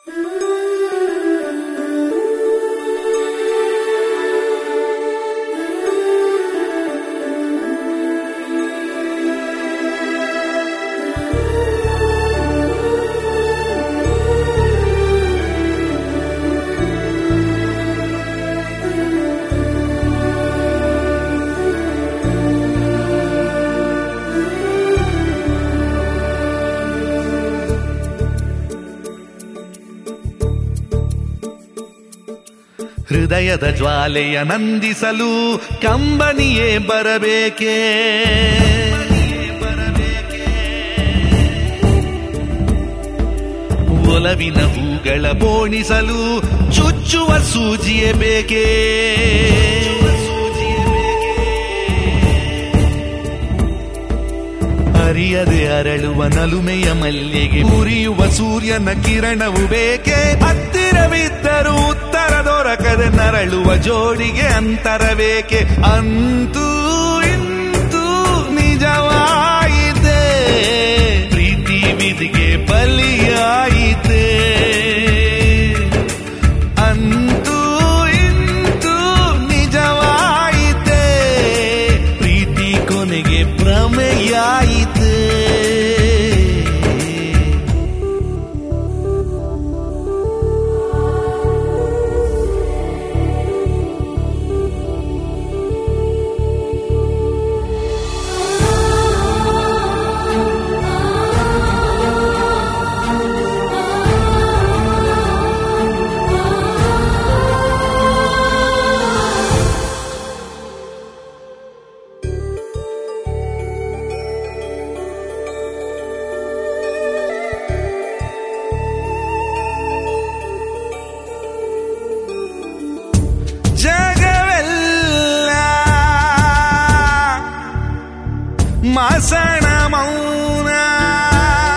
ಹೃದಯದ ಜ್ವಾಲೆಯ ನಂದಿಸಲು ಕಂಬನಿಯೇ ಬರಬೇಕೇ ಒಲವಿನ ಹೂಗಳ ಬೋಣಿಸಲು ಚುಚ್ಚುವ ಸೂಜಿಯೇ ಬೇಕೇ ಅರಿಯದೆ ಅರಳುವ ನಲುಮೆಯ ಮಲ್ಲಿಗೆ ಉರಿಯುವ ಸೂರ್ಯನ ಕಿರಣವು ಬೇಕೆ ಹತ್ತಿರವಿದ್ದರೂ ಉತ್ತರ ದೊರಕದೆ ನರಳುವ ಜೋಡಿಗೆ ಅಂತರ ಬೇಕೆ ಅಂತೂ ಇಂತೂ ನಿಜವಾಯಿತೆ ಪ್ರೀತಿ ವಿಧಿಗೆ ಬಲಿಯಾಯಿತೆ ಅಂತೂ ಇಂತೂ ನಿಜವಾಯಿತೆ ಪ್ರೀತಿ ಕೊನೆಗೆ ಭ್ರಮೆಯಾಯಿತೆ ಜಗವೆಲ್ಲ ಮಸಣ ಮೌನ